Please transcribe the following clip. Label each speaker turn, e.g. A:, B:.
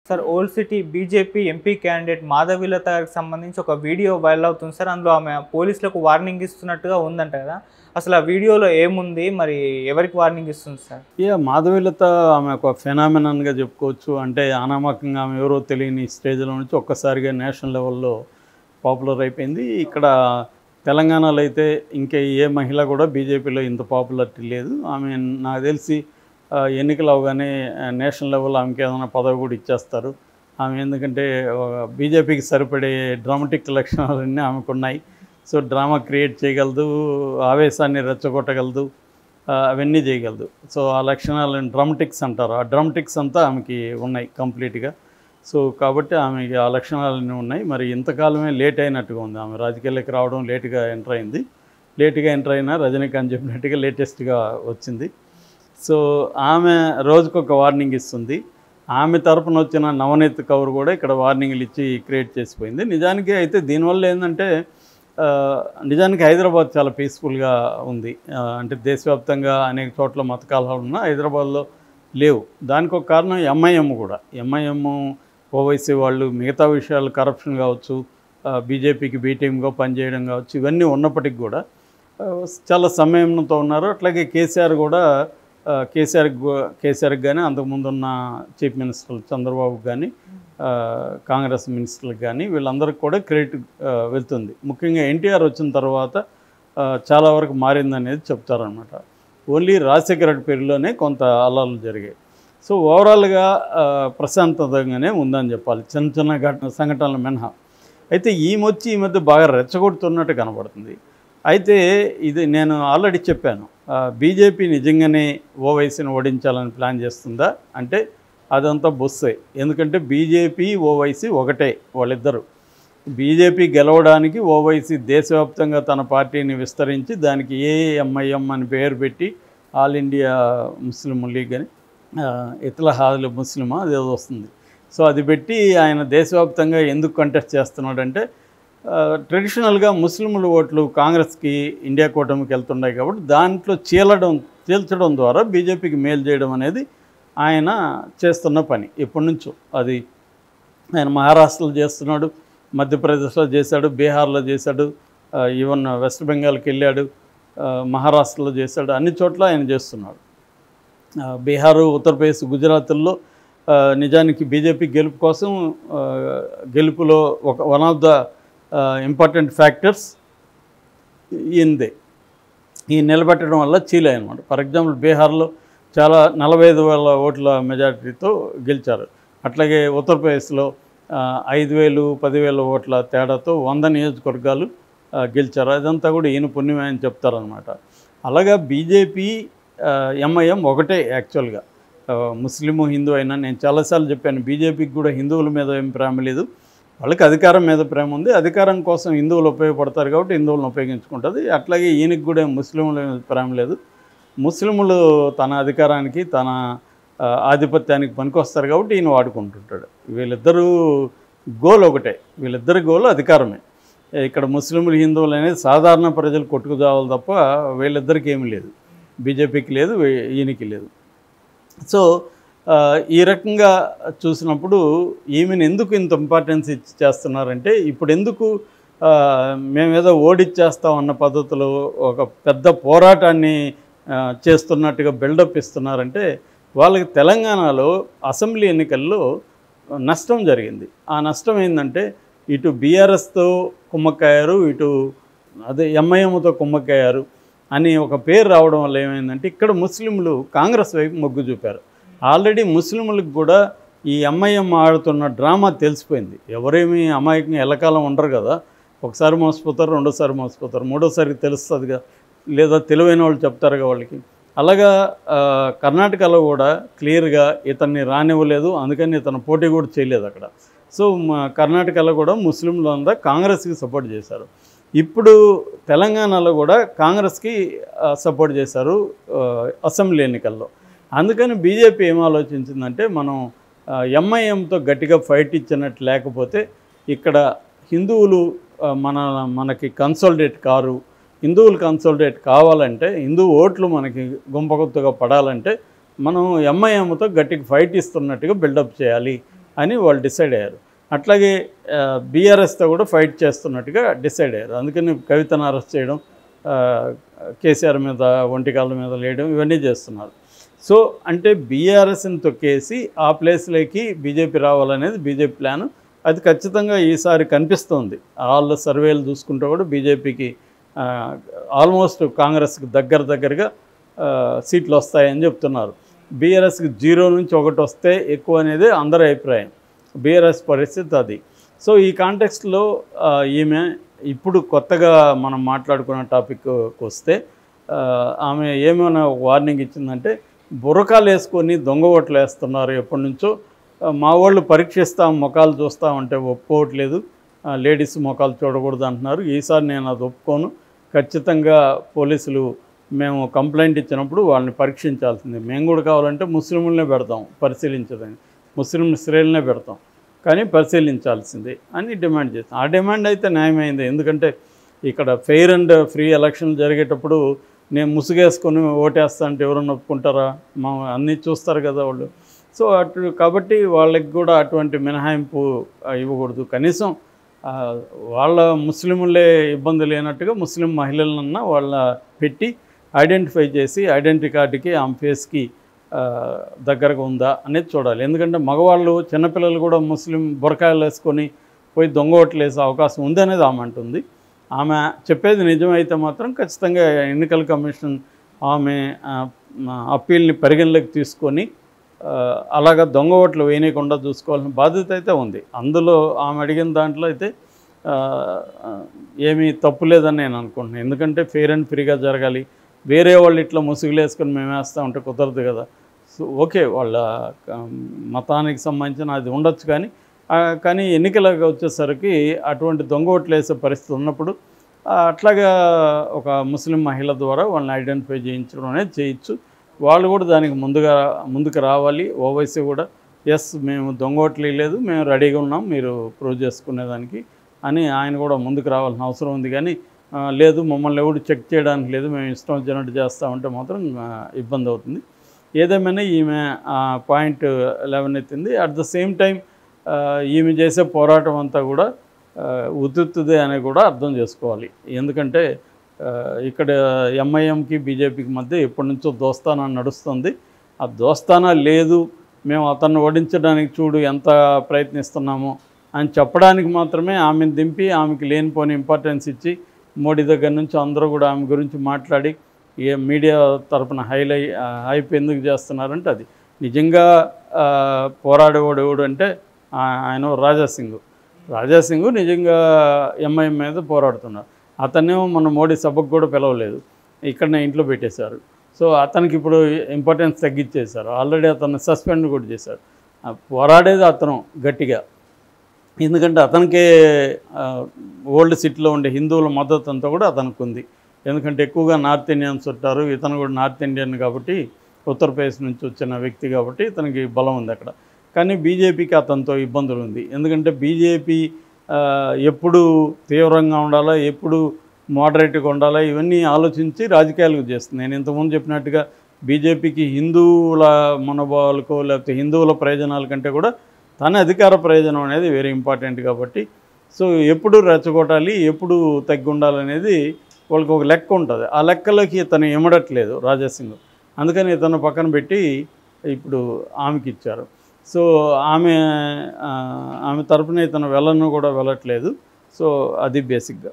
A: sir old city BJP MP candidate Madhavilatha గారికి సంబంధించి ఒక వీడియో వైరల్ అవుతుంది సార్ అందులో ఆమె పోలీసులకు వార్నింగ్ ఇస్తున్నట్టుగా ఉందంట కదా అసలు ఆ వీడియోలో ఏముంది మరి ఎవరికి వార్నింగ్ ఇస్తుంది సార్
B: ఇక మాధవీలత ఆమె ఒక ఫెనామినన్గా చెప్పుకోవచ్చు అంటే అనామకంగా ఆమె ఎవరో తెలియని స్టేజ్లో నుంచి ఒక్కసారిగా నేషనల్ లెవెల్లో పాపులర్ అయిపోయింది ఇక్కడ తెలంగాణలో అయితే ఇంకా ఏ మహిళ కూడా బీజేపీలో ఇంత పాపులారిటీ లేదు ఆమె నాకు తెలిసి ఆ, ఎన్నికలు అవగానే ఆ, నేషనల్ లెవెల్ ఆమెకి ఏదైనా పదవి కూడా ఇచ్చేస్తారు ఆమె ఎందుకంటే బీజేపీకి సరిపడే డ్రామాటిక్ లక్షణాలన్నీ ఆమెకు ఉన్నాయి సో డ్రామా క్రియేట్ చేయగలదు ఆవేశాన్ని రెచ్చగొట్టగలదు ఆ, అవన్నీ చేయగలదు సో ఆ లక్షణాలను డ్రమటిక్స్ అంటారు ఆ డ్రమటిక్స్ అంతా ఆమెకి ఉన్నాయి కంప్లీట్గా సో కాబట్టి ఆమెకి ఆ లక్షణాలన్నీ ఉన్నాయి మరి ఇంతకాలమే లేట్ అయినట్టుగా ఉంది ఆమె రాజకీయాలకు రావడం లేటుగా ఎంటర్ అయింది లేటుగా ఎంటర్ అయినా రజనీకాంత్ చెప్పినట్టుగా లేటెస్ట్గా వచ్చింది సో ఆమె రోజుకొక వార్నింగ్ ఇస్తుంది ఆమె తరపున వచ్చిన నవనీత్ కౌర్ కూడా ఇక్కడ వార్నింగ్లు ఇచ్చి క్రియేట్ చేసిపోయింది నిజానికి అయితే దీనివల్ల ఏంటంటే ఆ, నిజానికి హైదరాబాద్ చాలా పీస్ఫుల్గా ఉంది ఆ, అంటే దేశవ్యాప్తంగా అనేక చోట్ల మత కలహాలు ఉన్నా హైదరాబాద్లో లేవు దానికి ఒక కారణం ఎంఐఎం కూడా ఎంఐఎం ఓవైసీ వాళ్ళు మిగతా విషయాలు కరప్షన్ కావచ్చు బీజేపీకి బీటీఎంగా పనిచేయడం కావచ్చు ఇవన్నీ ఉన్నప్పటికీ కూడా ఆ, చాలా సమయంతో ఉన్నారు అట్లాగే కేసీఆర్ కూడా ఆ, కేసీఆర్ కేసీఆర్కి కానీ అంతకుముందున్న చీఫ్ మినిస్టర్ చంద్రబాబుకి కానీ ఆ, కాంగ్రెస్ మినిస్టర్లకు కానీ వీళ్ళందరికీ కూడా క్రెడిట్ ఆ, వెళ్తుంది ముఖ్యంగా ఎన్టీఆర్ వచ్చిన తర్వాత ఆ, చాలా వరకు మారిందనేది చెప్తారనమాట ఓన్లీ రాజశేఖర రెడ్డి పేరులోనే కొంత అల్లాలు జరిగాయి సో ఓవరాల్గా ఆ, ప్రశాంతతంగానే ఉందని చెప్పాలి చిన్న చిన్న ఘటన సంఘటనలు మినహా అయితే ఈమె ఈ మధ్య బాగా రెచ్చగొడుతున్నట్టు కనబడుతుంది అయితే ఇది నేను ఆల్రెడీ చెప్పాను బీజేపీ నిజంగానే ఓవైసీని ఓడించాలని ప్లాన్ చేస్తుందా అంటే అదంతా బొస్సే ఎందుకంటే బీజేపీ ఓవైసీ ఒకటే వాళ్ళిద్దరు బీజేపీ గెలవడానికి ఓవైసీ దేశవ్యాప్తంగా తన పార్టీని విస్తరించి దానికి ఏఎంఐఎం అని పేరు పెట్టి ఆల్ ఇండియా ముస్లిం లీగ్ అని ఇతలహాదుల ముస్లిమా అదేదో వస్తుంది సో అది పెట్టి ఆయన దేశవ్యాప్తంగా ఎందుకు కంటెస్ట్ చేస్తున్నాడంటే ట్రెడిషనల్గా ముస్లింల ఓట్లు కాంగ్రెస్కి ఇండియా కూటమికి వెళ్తున్నాయి కాబట్టి దాంట్లో చీలడం చీల్చడం ద్వారా బీజేపీకి మేలు చేయడం అనేది ఆయన చేస్తున్న పని ఎప్పటి నుంచో అది ఆయన మహారాష్ట్రలో చేస్తున్నాడు మధ్యప్రదేశ్లో చేశాడు బీహార్లో చేశాడు ఆ, ఈవెన్ వెస్ట్ బెంగాల్కి వెళ్ళాడు ఆ, మహారాష్ట్రలో చేశాడు అన్ని చోట్ల ఆయన చేస్తున్నాడు ఆ, బీహారు ఉత్తరప్రదేశ్ గుజరాత్ల్లో ఆ, నిజానికి బీజేపీ గెలుపు కోసం ఆ, గెలుపులో ఒక one of the important factors ఈయనదే ఈ నిలబెట్టడం వల్ల చీలే అనమాట ఫర్ ఎగ్జాంపుల్ బీహార్లో చాలా నలభై ఐదు వేల ఓట్ల మెజారిటీతో గెలిచారు అట్లాగే ఉత్తరప్రదేశ్లో ఆ, ఐదు వేలు పదివేల ఓట్ల తేడాతో వంద నియోజకవర్గాలు ఆ, గెలిచారు అదంతా కూడా ఈయన పుణ్యమే అని చెప్తారనమాట అలాగా బీజేపీ ఎంఐఎం ఒకటే యాక్చువల్గా ఆ, ముస్లిము హిందూ అయినా నేను చాలాసార్లు చెప్పాను బీజేపీకి కూడా హిందువుల మీద ఏం ప్రేమ లేదు వాళ్ళకి అధికారం మీద ప్రేమ ఉంది అధికారం కోసం హిందువులు ఉపయోగపడతారు కాబట్టి హిందువులను ఉపయోగించుకుంటుంది అట్లాగే ఈయనకి కూడా ముస్లింల మీద ప్రేమ లేదు ముస్లింలు తన అధికారానికి తన ఆ, ఆధిపత్యానికి పనికొస్తారు కాబట్టి ఈయన వాడుకుంటుంటాడు వీళ్ళిద్దరూ గోల్ ఒకటే వీళ్ళిద్దరి గోల్ అధికారమే ఇక్కడ ముస్లింలు హిందువులు అనేది సాధారణ ప్రజలు కొట్టుకుదావాలి తప్ప వీళ్ళిద్దరికి ఏమీ లేదు బీజేపీకి లేదు వీ- ఈయనకి లేదు సో ఆ, ఈ రకంగా చూసినప్పుడు ఈమెను ఎందుకు ఇంత ఇంపార్టెన్స్ ఇచ్చి చేస్తున్నారంటే ఇప్పుడు ఎందుకు ఆ, మేమేదో ఓడిచ్చేస్తాం అన్న పద్ధతిలో ఒక పెద్ద పోరాటాన్ని ఆ, చేస్తున్నట్టుగా బిల్డప్ ఇస్తున్నారంటే వాళ్ళకి తెలంగాణలో అసెంబ్లీ ఎన్నికల్లో నష్టం జరిగింది ఆ నష్టం ఏంటంటే ఇటు బీఆర్ఎస్తో కుమ్మక్కయ్యారు ఇటు అదే ఎంఐఎంతో కుమ్మక్కయ్యారు అని ఒక పేరు రావడం వల్ల ఏమైందంటే ఇక్కడ ముస్లింలు కాంగ్రెస్ వైపు మొగ్గు చూపారు ఆల్రెడీ ముస్లింలకు కూడా ఈ ఎంఐఎం ఆడుతున్న డ్రామా తెలిసిపోయింది ఎవరేమీ అమాయకంగా ఎల్లకాలం ఉండరు కదా ఒకసారి మోసపోతారు రెండోసారి మోసపోతారు మూడోసారి తెలుస్తుంది కదా లేదా తెలివైన వాళ్ళు చెప్తారుగా వాళ్ళకి అలాగా ఆ, కర్ణాటకలో కూడా క్లియర్గా ఇతన్ని రానివ్వలేదు అందుకని ఇతను పోటీ కూడా చేయలేదు అక్కడ సో మా కర్ణాటకలో కూడా ముస్లింలు అంతా కాంగ్రెస్కి సపోర్ట్ చేశారు ఇప్పుడు తెలంగాణలో కూడా కాంగ్రెస్కి ఆ, సపోర్ట్ చేశారు ఆ, అసెంబ్లీ ఎన్నికల్లో అందుకని బీజేపీ ఏం ఆలోచించిందంటే మనం ఎంఐఎంతో గట్టిగా ఫైట్ ఇచ్చినట్టు లేకపోతే ఇక్కడ హిందువులు ఆ, మన మనకి కన్సల్టేట్ కారు హిందువులు కన్సల్టేట్ కావాలంటే హిందూ ఓట్లు మనకి గుంపగుత్తగా పడాలంటే మనం ఎంఐఎంతో గట్టిగా ఫైట్ ఇస్తున్నట్టుగా బిల్డప్ చేయాలి అని వాళ్ళు డిసైడ్ అయ్యారు అట్లాగే బీఆర్ఎస్తో కూడా ఫైట్ చేస్తున్నట్టుగా డిసైడ్ అయ్యారు అందుకని కవితను అరెస్ట్ చేయడం ఆ, కేసీఆర్ మీద ఒంటికాళ్ళ మీద లేయడం ఇవన్నీ చేస్తున్నారు సో అంటే బీఆర్ఎస్ని తొక్కేసి ఆ ప్లేస్లోకి బీజేపీ రావాలనేది బీజేపీ ప్లాన్ అది ఖచ్చితంగా ఈసారి కనిపిస్తోంది వాళ్ళ సర్వేలు చూసుకుంటే కూడా బీజేపీకి ఆల్మోస్ట్ కాంగ్రెస్కి దగ్గర దగ్గరగా ఆ, సీట్లు వస్తాయని చెప్తున్నారు బీఆర్ఎస్కి జీరో నుంచి ఒకటి వస్తే ఎక్కువ అనేది అందరి అభిప్రాయం బీఆర్ఎస్ పరిస్థితి అది సో ఈ కాంటెక్స్ట్లో ఈమె ఇప్పుడు కొత్తగా మనం మాట్లాడుకున్న టాపిక్కి వస్తే ఆ, ఆమె ఏమైనా వార్నింగ్ ఇచ్చిందంటే బురకాలు వేసుకొని దొంగ ఓట్లు వేస్తున్నారు ఎప్పటి నుంచో ఆ, మా వాళ్ళు పరీక్షిస్తాం ముఖాలు చూస్తామంటే ఒప్పుకోవట్లేదు ఆ, లేడీస్ ముఖాలు చూడకూడదు అంటున్నారు ఈసారి నేను అది ఒప్పుకోను ఖచ్చితంగా పోలీసులు మేము కంప్లైంట్ ఇచ్చినప్పుడు వాళ్ళని పరీక్షించాల్సిందే మేము కూడా కావాలంటే ముస్లింలనే పెడతాం పరిశీలించదని ముస్లిం స్త్రీలనే పెడతాం కానీ పరిశీలించాల్సిందే అని డిమాండ్ చేస్తాం ఆ డిమాండ్ అయితే న్యాయమైంది ఎందుకంటే ఇక్కడ ఫెయిర్ అండ్ ఫ్రీ ఎలక్షన్ జరిగేటప్పుడు నేను ముసుగేసుకొని ఓటేస్తా అంటే ఎవరన్నా ఒప్పుకుంటారా మా అన్నీ చూస్తారు కదా వాళ్ళు సో అటు కాబట్టి వాళ్ళకి కూడా అటువంటి మినహాయింపు ఆ, ఇవ్వకూడదు కనీసం ఆ, వాళ్ళ ముస్లింలే ఇబ్బంది లేనట్టుగా ముస్లిం మహిళలన్నా వాళ్ళ పెట్టి ఐడెంటిఫై చేసి ఐడెంటిటీ కార్డుకి ఆమె ఫేస్కి ఆ, దగ్గరగా ఉందా అనేది చూడాలి ఎందుకంటే మగవాళ్ళు చిన్నపిల్లలు కూడా ముస్లిం బురకాయలు వేసుకొని పోయి దొంగ ఓట్లు వేసే అవకాశం ఉంది అనేది ఆమె అంటుంది ఆమె చెప్పేది నిజమైతే మాత్రం ఖచ్చితంగా ఎన్నికల కమిషన్ ఆమె ఆ, అప్పీల్ని పరిగణలోకి తీసుకొని ఆ, అలాగా దొంగ ఓట్లు వేయనీయకుండా చూసుకోవాల్సిన బాధ్యత అయితే ఉంది అందులో ఆమె అడిగిన దాంట్లో అయితే ఆ, ఆ, ఏమీ తప్పు లేదని నేను అనుకుంటున్నాను ఎందుకంటే ఫెయిర్ అండ్ ఫ్రీగా జరగాలి వేరే వాళ్ళు ఇట్లా ముసుగులు వేసుకొని మేము వేస్తూ ఉంటే కుదరదు కదా సో ఓకే వాళ్ళ ఆ, మతానికి సంబంధించిన అది ఉండొచ్చు కానీ ఆ, కానీ ఎన్నికలకు వచ్చేసరికి అటువంటి దొంగ ఓట్లు వేసే పరిస్థితి ఉన్నప్పుడు ఆ, అట్లాగా ఒక ముస్లిం మహిళ ద్వారా వాళ్ళని ఐడెంటిఫై చేయించడం అనేది చేయొచ్చు వాళ్ళు కూడా దానికి ముందుగా ముందుకు రావాలి ఓవైసీ కూడా ఎస్ మేము దొంగ ఓట్లు లేదు మేము రెడీగా ఉన్నాం మీరు ప్రూవ్ చేసుకునేదానికి అని ఆయన కూడా ముందుకు రావాల్సిన అవసరం ఉంది కానీ ఆ, లేదు మమ్మల్ని ఎవడు చెక్ చేయడానికి లేదు మేము ఇష్టం వచ్చినట్టు చేస్తామంటే మాత్రం ఆ, ఇబ్బంది అవుతుంది ఏదేమైనా ఈమె పాయింట్ లెవెన్ ఎత్తింది అట్ ద సేమ్ టైం ఈమె చేసే పోరాటం అంతా కూడా ఆ, ఉతుత్తుదే అని కూడా అర్థం చేసుకోవాలి ఎందుకంటే ఆ, ఇక్కడ ఎంఐఎంకి బీజేపీకి మధ్య ఎప్పటి నుంచో దోస్తానా నడుస్తుంది ఆ దోస్తానా లేదు మేము అతన్ని ఓడించడానికి చూడు ఎంత ప్రయత్నిస్తున్నామో అని చెప్పడానికి మాత్రమే ఆమెను దింపి ఆమెకి లేనిపోని ఇంపార్టెన్స్ ఇచ్చి మోడీ దగ్గర నుంచి అందరూ కూడా ఆమె గురించి మాట్లాడి ఏ మీడియా తరపున హైలై హైప్ ఎందుకు చేస్తున్నారంటే అది నిజంగా ఆ, పోరాడేవాడు ఎవడు అంటే ఆ- ఆయన రాజాసింగ్ రాజాసింగ్ నిజంగా ఎంఐఎం మీద పోరాడుతున్నారు అతన్నేమో మన మోడీ సభకు కూడా పిలవలేదు ఇక్కడనే ఇంట్లో పెట్టేశారు సో అతనికి ఇప్పుడు ఇంపార్టెన్స్ తగ్గించేశారు ఆల్రెడీ అతన్ని సస్పెండ్ కూడా చేశారు ఆ, పోరాడేది అతను గట్టిగా ఎందుకంటే అతనికే ఆ, ఓల్డ్ సిటీలో ఉండే హిందువుల మద్దతు అంతా కూడా అతనికి ఉంది ఎందుకంటే ఎక్కువగా నార్త్ ఇండియన్స్ ఉంటారు ఇతను కూడా నార్త్ ఇండియన్ కాబట్టి ఉత్తరప్రదేశ్ నుంచి వచ్చిన వ్యక్తి కాబట్టి ఇతనికి బలం ఉంది అక్కడ కానీ బీజేపీకి అతనితో ఇబ్బందులు ఉంది ఎందుకంటే బీజేపీ ఎప్పుడు తీవ్రంగా ఉండాలా ఎప్పుడు మోడరేట్గా ఉండాలా ఇవన్నీ ఆలోచించి రాజకీయాలకు చేస్తుంది నేను ఇంతకుముందు చెప్పినట్టుగా బీజేపీకి హిందువుల మనోభావాలకో లేకపోతే హిందువుల ప్రయోజనాల కంటే కూడా తన అధికార ప్రయోజనం అనేది వెరీ ఇంపార్టెంట్ కాబట్టి సో ఎప్పుడు రెచ్చగొట్టాలి ఎప్పుడు తగ్గి ఉండాలనేది వాళ్ళకి ఒక లెక్క ఉంటుంది ఆ లెక్కలోకి ఇతను ఇమడట్లేదు రాజాసింగ్ అందుకని ఇతను పక్కన పెట్టి ఇప్పుడు ఆమెకి ఇచ్చారు సో ఆమె ఆ, ఆమె తరపున ఇతను వెళ్ళను కూడా వెళ్ళట్లేదు సో అది బేసిక్గా